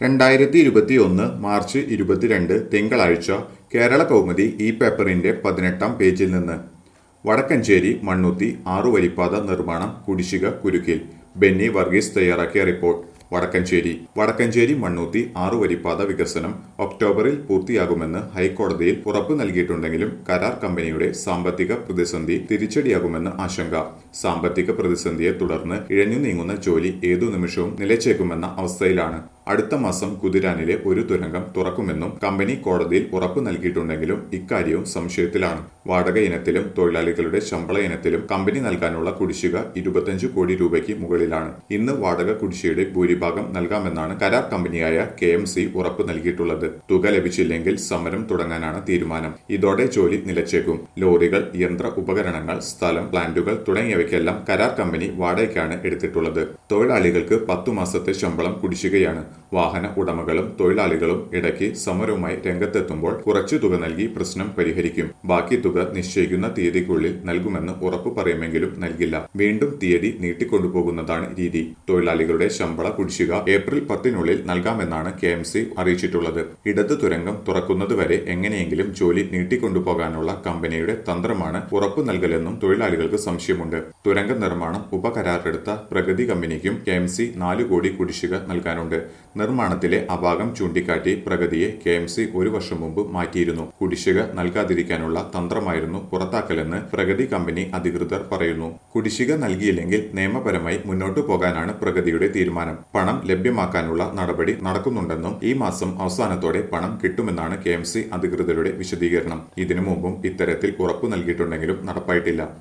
രണ്ടായിരത്തി ഇരുപത്തി ഒന്ന് മാർച്ച് ഇരുപത്തിരണ്ട് തിങ്കളാഴ്ച കേരള കൗമുദി ഈ പേപ്പറിന്റെ പതിനെട്ടാം പേജിൽ നിന്ന് വടക്കഞ്ചേരി മണ്ണുത്തി ആറുവരിപ്പാത നിർമ്മാണം കുടിശ്ശിക കുരുക്കിൽ ബെന്നി വർഗീസ് തയ്യാറാക്കിയ റിപ്പോർട്ട് വടക്കഞ്ചേരി വടക്കഞ്ചേരി മണ്ണൂത്തി ആറുവരിപ്പാത വികസനം ഒക്ടോബറിൽ പൂർത്തിയാകുമെന്ന് ഹൈക്കോടതിയിൽ ഉറപ്പു നൽകിയിട്ടുണ്ടെങ്കിലും കരാർ കമ്പനിയുടെ സാമ്പത്തിക പ്രതിസന്ധി തിരിച്ചടിയാകുമെന്ന് ആശങ്ക സാമ്പത്തിക പ്രതിസന്ധിയെ തുടർന്ന് ഇഴഞ്ഞു നീങ്ങുന്ന ജോലി ഏതു നിമിഷവും നിലച്ചേക്കുമെന്ന അവസ്ഥയിലാണ് അടുത്ത മാസം കുതിരാനിലെ ഒരു തുരങ്കം തുറക്കുമെന്നും കമ്പനി കോടതിയിൽ ഉറപ്പു നൽകിയിട്ടുണ്ടെങ്കിലും ഇക്കാര്യവും സംശയത്തിലാണ് വാടക ഇനത്തിലും തൊഴിലാളികളുടെ ശമ്പള ഇനത്തിലും കമ്പനി നൽകാനുള്ള കുടിശ്ശിക ഇരുപത്തഞ്ച് കോടി രൂപയ്ക്ക് മുകളിലാണ് ഇന്ന് വാടക കുടിശ്ശികയുടെ ഭൂരിഭാഗം നൽകാമെന്നാണ് കരാർ കമ്പനിയായ കെ എം സി ഉറപ്പു നൽകിയിട്ടുള്ളത് തുക ലഭിച്ചില്ലെങ്കിൽ സമരം തുടങ്ങാനാണ് തീരുമാനം ഇതോടെ ജോലി നിലച്ചേക്കും ലോറികൾ യന്ത്ര ഉപകരണങ്ങൾ സ്ഥലം പ്ലാന്റുകൾ തുടങ്ങിയവയ്ക്കെല്ലാം കരാർ കമ്പനി വാടകയ്ക്കാണ് എടുത്തിട്ടുള്ളത് തൊഴിലാളികൾക്ക് പത്തു മാസത്തെ ശമ്പളം കുടിശ്ശികയാണ് വാഹന ഉടമകളും തൊഴിലാളികളും ഇടയ്ക്ക് സമരവുമായി രംഗത്തെത്തുമ്പോൾ കുറച്ചു തുക നൽകി പ്രശ്നം പരിഹരിക്കും ബാക്കി തുക നിശ്ചയിക്കുന്ന തീയതിക്കുള്ളിൽ നൽകുമെന്ന് ഉറപ്പു പറയുമെങ്കിലും നൽകില്ല വീണ്ടും തീയതി നീട്ടിക്കൊണ്ടുപോകുന്നതാണ് രീതി തൊഴിലാളികളുടെ ശമ്പള കുടിശ്ശിക ഏപ്രിൽ പത്തിനുള്ളിൽ നൽകാമെന്നാണ് കെ എം സി അറിയിച്ചിട്ടുള്ളത് ഇടത് തുരങ്കം തുറക്കുന്നതുവരെ എങ്ങനെയെങ്കിലും ജോലി നീട്ടിക്കൊണ്ടുപോകാനുള്ള കമ്പനിയുടെ തന്ത്രമാണ് ഉറപ്പു നൽകലെന്നും തൊഴിലാളികൾക്ക് സംശയമുണ്ട് തുരങ്ക നിർമ്മാണം ഉപകരാറെടുത്ത പ്രഗതി കമ്പനിക്കും കെ എം സി നാല് കോടി കുടിശ്ശിക നൽകാനുണ്ട് നിർമ്മാണത്തിലെ അപാകം ചൂണ്ടിക്കാട്ടി പ്രഗതിയെ കെ എം സി ഒരു വർഷം മുമ്പ് മാറ്റിയിരുന്നു കുടിശ്ശിക നൽകാതിരിക്കാനുള്ള തന്ത്രമായിരുന്നു പുറത്താക്കലെന്ന് പ്രഗതി കമ്പനി അധികൃതർ പറയുന്നു കുടിശ്ശിക നൽകിയില്ലെങ്കിൽ നിയമപരമായി മുന്നോട്ടു പോകാനാണ് പ്രഗതിയുടെ തീരുമാനം പണം ലഭ്യമാക്കാനുള്ള നടപടി നടക്കുന്നുണ്ടെന്നും ഈ മാസം അവസാനത്തോടെ പണം കിട്ടുമെന്നാണ് കെ എം സി അധികൃതരുടെ വിശദീകരണം ഇതിനു മുമ്പും ഇത്തരത്തിൽ ഉറപ്പു നൽകിയിട്ടുണ്ടെങ്കിലും നടപ്പായിട്ടില്ല